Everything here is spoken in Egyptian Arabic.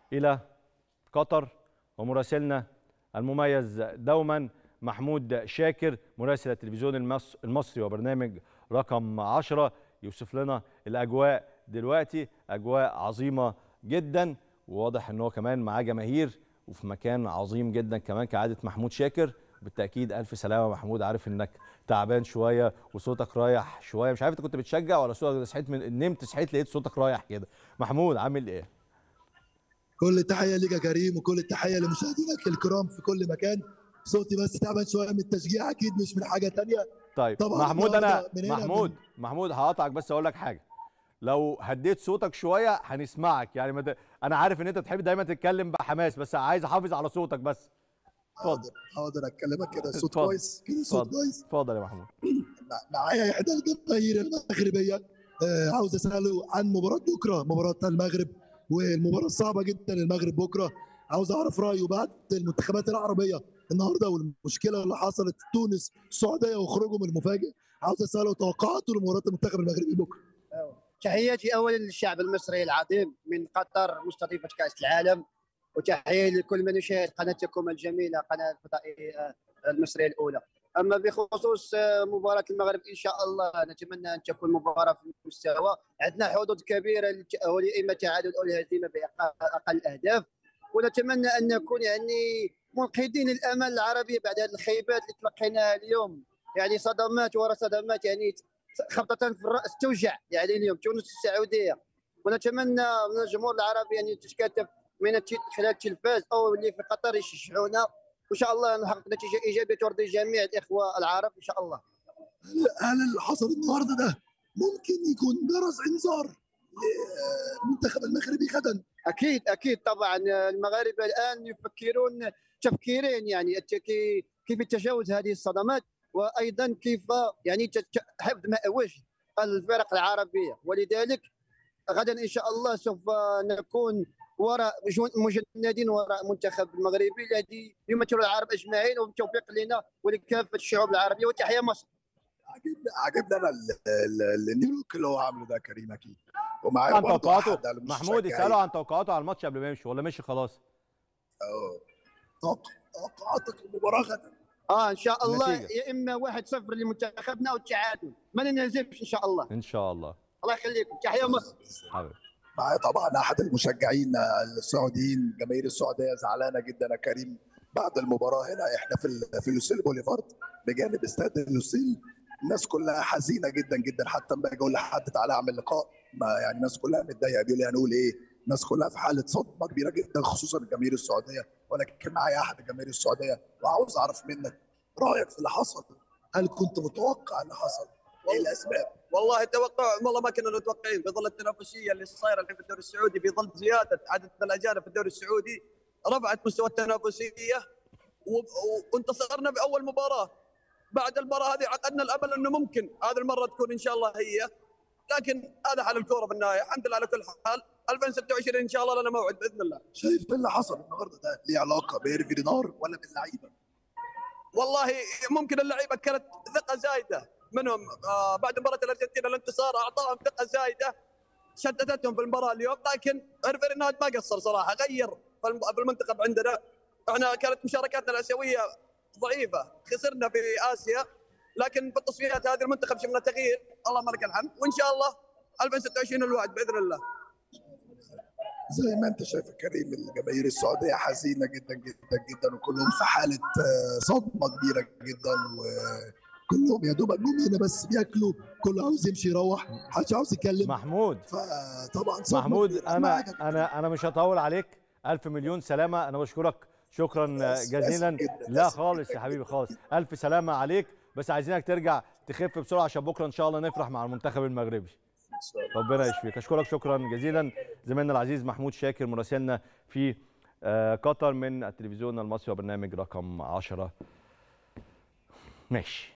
الى قطر ومراسلنا المميز دوما محمود شاكر مراسل التلفزيون المص- المصري وبرنامج رقم 10 يوصف لنا الاجواء دلوقتي اجواء عظيمه جدا وواضح ان هو كمان معاه جماهير وفي مكان عظيم جدا كمان كعاده محمود شاكر بالتاكيد الف سلامه محمود عارف انك تعبان شويه وصوتك رايح شويه مش عارف انت كنت بتشجع ولا صوتك صحيت من نمت صحيت لقيت صوتك رايح كده محمود عامل ايه كل التحيه ليك يا كريم وكل التحيه لمشاهدينك الكرام في كل مكان صوتي بس تعبان شويه من التشجيع اكيد مش من حاجه تانية طيب طبعاً محمود انا النهاردة من هنا محمود محمود هقطعك بس اقول لك حاجه لو هديت صوتك شويه هنسمعك يعني مت... انا عارف ان انت بتحب دايما تتكلم بحماس بس عايز احافظ على صوتك بس اتفضل حاضر حاضر اكلمك كده صوت اتفضل. كويس كده صوت اتفضل. كويس اتفضل يا محمود مع- معايا احدى الجماهير المغربيه آه، عاوز اساله عن مباراه بكره مباراه المغرب والمباراه الصعبه جدا المغرب بكره عاوز اعرف رايه بعد المنتخبات العربيه النهارده والمشكله اللي حصلت في تونس السعوديه وخروجهم المفاجئ عاوز اساله توقعاته لمباراه المنتخب المغربي بكره تحياتي اولا للشعب المصري العظيم من قطر مستضيفه كاس العالم وتحيه لكل من يشاهد قناتكم الجميله قناه الفضائيه المصريه الاولى اما بخصوص آه، مباراه المغرب ان شاء الله نتمنى ان تكون مباراه في المستوى عندنا حظوظ كبيره للتاهل اما تعادل او الهزيمه باقل اهداف ونتمنى ان نكون يعني منقذين الامل العربي بعد هذه الخيبات اللي تلقيناها اليوم يعني صدمات ورا صدمات يعني خبطة في الراس توجع يعني اليوم تونس السعوديه ونتمنى من الجمهور العربي ان يتكاتف من الت- خلال التلفاز او اللي في قطر يشجعونا وان شاء الله نحقق نتيجه ايجابيه ترضي جميع الاخوه العرب ان شاء الله هل اللي حصل النهارده ده ممكن يكون جرس انذار للمنتخب المغربي غدا اكيد اكيد طبعا المغاربه الان يفكرون تفكيرين يعني الت- كي- كيف تجاوز هذه الصدمات وايضا كيف يعني تت- حفظ مأوج الفرق العربيه ولذلك غدا ان شاء الله سوف نكون وراء جن- مجندين وراء المنتخب المغربي الذي يمثل العرب اجمعين وبالتوفيق لنا ولكافه الشعوب العربيه وتحيه مصر عجبني عجبني انا ال- ال- النيوك اللي هو عامله ده كريم اكيد ومعايا عن برضه توقعاته أحد المشجعين. محمود اساله عن توقعاته على الماتش قبل ما يمشي ولا مشي خلاص آه. توقع- توقعاتك للمباراه غدا اه ان شاء الله النتيجة. يا اما 1-0 لمنتخبنا او التعادل ما ننزلش ان شاء الله ان شاء الله الله يخليكم تحيه مصر حبيبي معايا طبعا احد المشجعين السعوديين جماهير السعوديه زعلانه جدا يا كريم بعد المباراه هنا احنا في ال- في لوسيل بوليفارد بجانب استاد لوسيل الناس كلها حزينه جدا جدا حتى لما باجي اقول لحد تعالى اعمل لقاء ما يعني الناس كلها متضايقه بيقول لي هنقول ايه الناس كلها في حاله صدمه كبيره جدا خصوصا الجماهير السعوديه ولكن معايا احد الجماهير السعوديه وعاوز اعرف منك رايك في اللي حصل هل كنت متوقع اللي حصل؟ ايه الاسباب؟ والله توقع والله ما كنا متوقعين في ظل التنافسيه اللي صايره الحين في الدوري السعودي في ظل زياده عدد الاجانب في الدوري السعودي رفعت مستوى التنافسيه و- و- وانتصرنا باول مباراه بعد المباراه هذه عقدنا الامل انه ممكن هذه المره تكون ان شاء الله هي لكن هذا حال الكوره في النهايه الحمد لله على كل حال 2026 ان شاء الله لنا موعد باذن الله شايف ايه اللي حصل النهارده ده ليه علاقه بإيرفي دينار ولا باللعيبه؟ والله ممكن اللعيبه كانت ثقه زايده منهم آه بعد مباراه الارجنتين الانتصار اعطاهم ثقه زايده شتتتهم في المباراه اليوم لكن فيرناند ما قصر صراحه غير في الم- في المنتخب عندنا احنا كانت مشاركاتنا الاسيويه ضعيفه خسرنا في اسيا لكن في التصفيات هذه المنتخب شفنا تغيير اللهم لك الحمد وان شاء الله 2026 الوعد باذن الله زي ما انت شايف يا كريم الجماهير السعوديه حزينه جدا جدا جدا وكلهم في حاله آه، صدمه كبيره جدا وكلهم يا دوب جم هنا بس بياكلوا كله عاوز يمشي يروح محدش عاوز يتكلم محمود فطبعا صدمة محمود كبيرة. انا معاك يا كريم. انا انا مش هطول عليك الف مليون سلامه انا بشكرك شكرا آسف- جزيلا آسف جداً، لا آسف خالص جداً يا حبيبي جداً. خالص الف سلامه عليك بس عايزينك ترجع تخف بسرعه عشان بكره ان شاء الله نفرح مع المنتخب المغربي ربنا يشفيك اشكرك شكرا جزيلا زميلنا العزيز محمود شاكر مراسلنا في آه، قطر من التلفزيون المصري وبرنامج رقم 10 ماشي